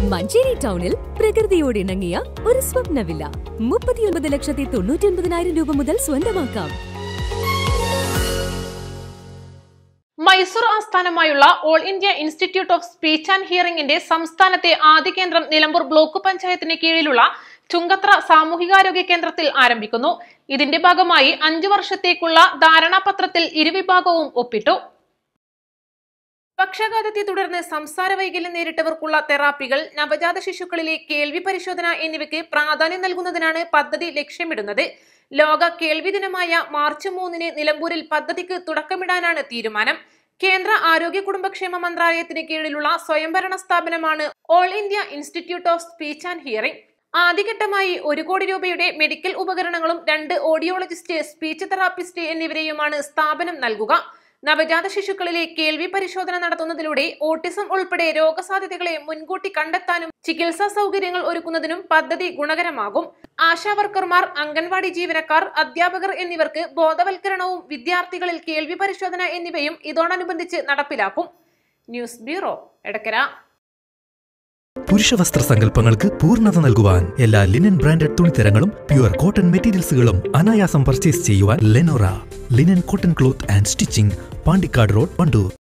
മഞ്ചേരി ടൗണിൽ പ്രകൃതിയോട് ഇണങ്ങിയ ഒരു സ്വപ്ന വില്ല മുപ്പത്തിയൊൻപത് ലക്ഷത്തി തൊണ്ണൂറ്റി ഒൻപതിനായിരം രൂപ മുതൽ സ്വന്തമാക്കാം മൈസൂർ ആസ്ഥാനമായുള്ള All India Institute of Speech and ഹിയറിംഗിന്റെ സംസ്ഥാനത്തെ ആദ്യ കേന്ദ്രം നിലമ്പൂർ ബ്ലോക്ക് പഞ്ചായത്തിന് കീഴിലുള്ള ചുങ്കത്ര സാമൂഹികാരോഗ്യ കേന്ദ്രത്തിൽ ആരംഭിക്കുന്നു ഇതിന്റെ ഭാഗമായി അഞ്ചു വർഷത്തേക്കുള്ള ധാരണാപത്രത്തിൽ ഇരുവിഭാഗവും ഒപ്പിട്ടു പക്ഷാഘാതത്തെ തുടർന്ന് സംസാര വൈകല്യം നേരിട്ടവർക്കുള്ള തെറാപ്പികൾ നവജാത ശിശുക്കളിലെ കേൾവി പരിശോധന എന്നിവയ്ക്ക് പ്രാധാന്യം നൽകുന്നതിനാണ് പദ്ധതി ലക്ഷ്യമിടുന്നത് ലോക കേൾവി ദിനമായ മാർച്ച് മൂന്നിന് നിലമ്പൂരിൽ പദ്ധതിക്ക് തുടക്കമിടാനാണ് തീരുമാനം കേന്ദ്ര ആരോഗ്യ കുടുംബക്ഷേമ മന്ത്രാലയത്തിന് കീഴിലുള്ള സ്വയംഭരണ സ്ഥാപനമാണ് All India Institute of Speech and Hearing ആദ്യഘട്ടമായി ഒരു കോടി രൂപയുടെ മെഡിക്കൽ ഉപകരണങ്ങളും രണ്ട് ഓഡിയോളജിസ്റ്റ് സ്പീച്ച് തെറാപ്പിസ്റ്റ് എന്നിവരെയുമാണ് സ്ഥാപനം നൽകുക നവജാത ശിശുക്കളിലെ കേൾവി പരിശോധന നടത്തുന്നതിലൂടെ ഓട്ടിസം ഉൾപ്പെടെ രോഗസാധ്യതകളെ മുൻകൂട്ടി കണ്ടെത്താനും ചികിത്സാ സൗകര്യങ്ങൾ ഒരുക്കുന്നതിനും പദ്ധതി ഗുണകരമാകും ആശാവർക്കർമാർ അംഗൻവാടി ജീവനക്കാർ അധ്യാപകർ എന്നിവർക്ക് ബോധവൽക്കരണവും വിദ്യാർത്ഥികളിൽ കേൾവി പരിശോധന എന്നിവയും ഇതോടനുബന്ധിച്ച് നടപ്പിലാക്കും ന്യൂസ് ബ്യൂറോ എടക്കര പുരുഷവസ്ത്ര സങ്കല്പങ്ങൾക്ക് പൂർണ്ണത നൽകുവാൻ എല്ലാ ലിനൻ ബ്രാൻഡഡ് തുണിത്തരങ്ങളും പ്യുവർ കോട്ടൺ മെറ്റീരിയൽസുകളും അനായാസം പർച്ചേസ് ചെയ്യുവാൻ Lenora linen cotton cloth and stitching Pandikkad road Wandoor